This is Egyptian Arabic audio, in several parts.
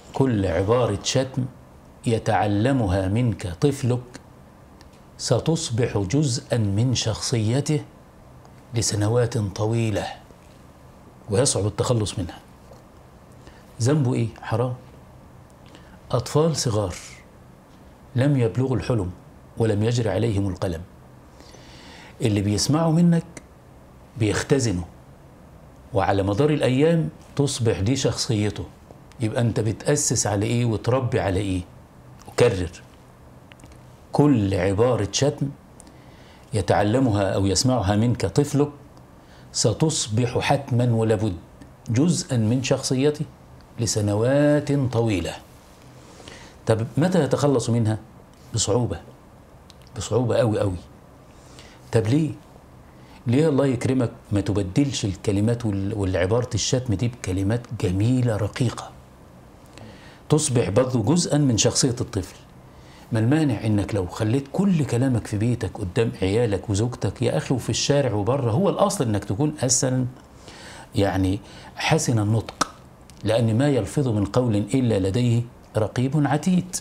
كل عبارة شتم يتعلمها منك طفلك ستصبح جزءا من شخصيته لسنوات طويلة ويصعب التخلص منها ذنبه ايه حرام اطفال صغار لم يبلغوا الحلم ولم يجري عليهم القلم اللي بيسمعوا منك بيختزنوا وعلى مدار الايام تصبح دي شخصيته يبقى انت بتاسس على ايه وتربي على ايه اكرر كل عباره شتم يتعلمها او يسمعها منك طفلك ستصبح حتما ولابد جزءا من شخصيته لسنوات طويله طب متى يتخلص منها بصعوبه بصعوبه قوي قوي طب ليه ليه الله يكرمك ما تبدلش الكلمات وال- والعبارة الشتم دي بكلمات جميلة رقيقة تصبح برضه جزءا من شخصية الطفل ما المانع انك لو خليت كل كلامك في بيتك قدام عيالك وزوجتك يا اخي وفي الشارع وبره هو الاصل انك تكون حسنا يعني حسن النطق لان ما يلفظ من قول الا لديه رقيب عتيد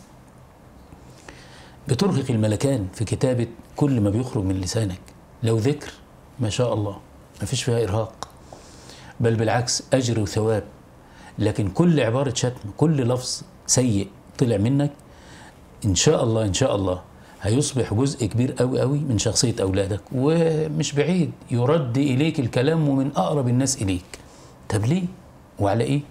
بترهق الملكان في كتابة كل ما بيخرج من لسانك لو ذكر ما شاء الله ما فيش فيها إرهاق بل بالعكس أجر وثواب لكن كل عبارة شتم كل لفظ سيء طلع منك إن شاء الله إن شاء الله هيصبح جزء كبير قوي قوي من شخصية أولادك ومش بعيد يرد إليك الكلام ومن أقرب الناس إليك طب ليه وعلى إيه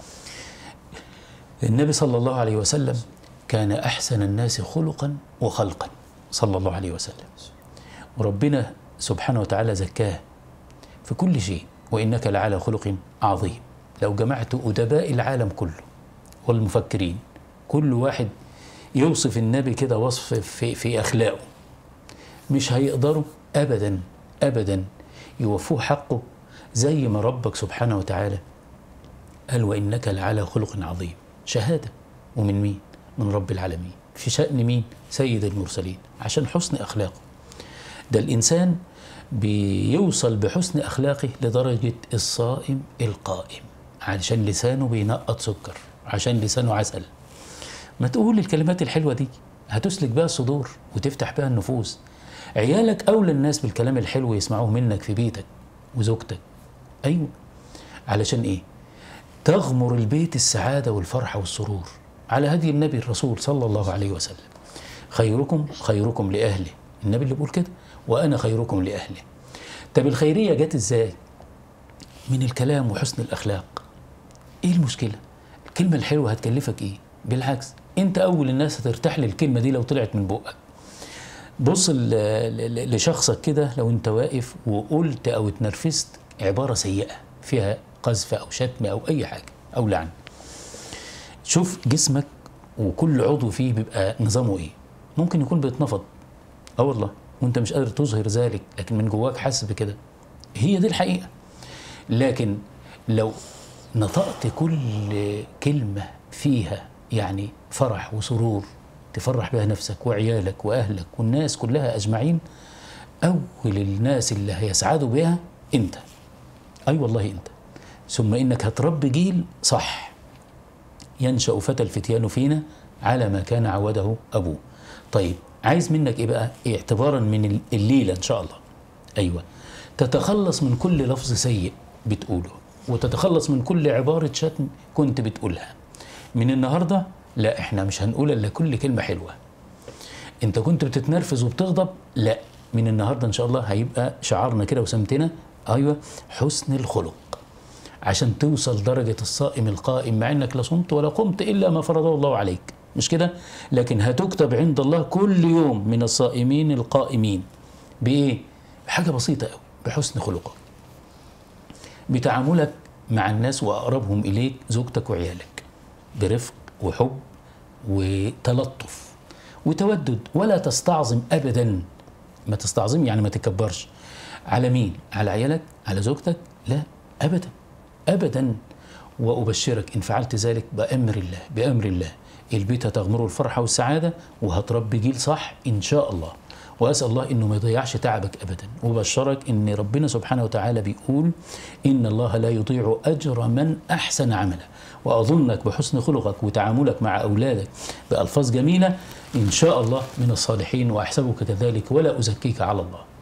النبي صلى الله عليه وسلم كان أحسن الناس خلقا وخلقا صلى الله عليه وسلم وربنا سبحانه وتعالى زكاه في كل شيء وإنك لعلى خلق عظيم لو جمعت أدباء العالم كله والمفكرين كل واحد يوصف النبي كده وصف في, في أخلاقه مش هيقدروا أبدا أبدا يوفوه حقه زي ما ربك سبحانه وتعالى قال وإنك لعلى خلق عظيم شهادة ومن مين؟ من رب العالمين في شأن مين؟ سيد المرسلين عشان حسن أخلاقه ده الإنسان بيوصل بحسن أخلاقه لدرجة الصائم القائم علشان لسانه بينقط سكر عشان لسانه عسل ما تقول الكلمات الحلوة دي هتسلك بها الصدور وتفتح بها النفوس عيالك أولى الناس بالكلام الحلو يسمعوه منك في بيتك وزوجتك أيوة علشان إيه تغمر البيت السعادة والفرحة والسرور على هدي النبي الرسول صلى الله عليه وسلم خيركم خيركم لأهله النبي اللي بيقول كده وأنا خيركم لأهله طب الخيرية جت إزاي من الكلام وحسن الأخلاق إيه المشكلة الكلمة الحلوة هتكلفك إيه بالعكس أنت أول الناس هترتاح للكلمة دي لو طلعت من بقك بص ل- ل- لشخصك كده لو انت واقف وقلت او اتنرفزت عباره سيئه فيها قذف او شتم او اي حاجه او لعن شوف جسمك وكل عضو فيه بيبقى نظامه ايه ممكن يكون بيتنفض اه والله وانت مش قادر تظهر ذلك لكن من جواك حاسس بكده هي دي الحقيقه لكن لو نطقت كل كلمه فيها يعني فرح وسرور تفرح بها نفسك وعيالك واهلك والناس كلها اجمعين اول الناس اللي هيسعدوا بها انت اي والله انت ثم انك هتربي جيل صح ينشا فتى الفتيان فينا على ما كان عوده ابوه طيب عايز منك ايه بقى إيه اعتبارا من الليله ان شاء الله ايوه تتخلص من كل لفظ سيء بتقوله وتتخلص من كل عباره شتم كنت بتقولها من النهارده لا احنا مش هنقول الا كل كلمه حلوه انت كنت بتتنرفز وبتغضب لا من النهارده ان شاء الله هيبقى شعارنا كده وسمتنا ايوه حسن الخلق عشان توصل درجة الصائم القائم مع انك لا صمت ولا قمت الا ما فرضه الله عليك مش كده لكن هتكتب عند الله كل يوم من الصائمين القائمين بايه بحاجة بسيطة قوي بحسن خلقك بتعاملك مع الناس واقربهم اليك زوجتك وعيالك برفق وحب وتلطف وتودد ولا تستعظم ابدا ما تستعظم يعني ما تكبرش على مين على عيالك على زوجتك لا ابدا ابدا وابشرك ان فعلت ذلك بامر الله بامر الله البيت هتغمره الفرحه والسعاده وهتربي جيل صح ان شاء الله واسال الله انه ما يضيعش تعبك ابدا وبشرك ان ربنا سبحانه وتعالى بيقول ان الله لا يضيع اجر من احسن عملا واظنك بحسن خلقك وتعاملك مع اولادك بالفاظ جميله ان شاء الله من الصالحين واحسبك كذلك ولا ازكيك على الله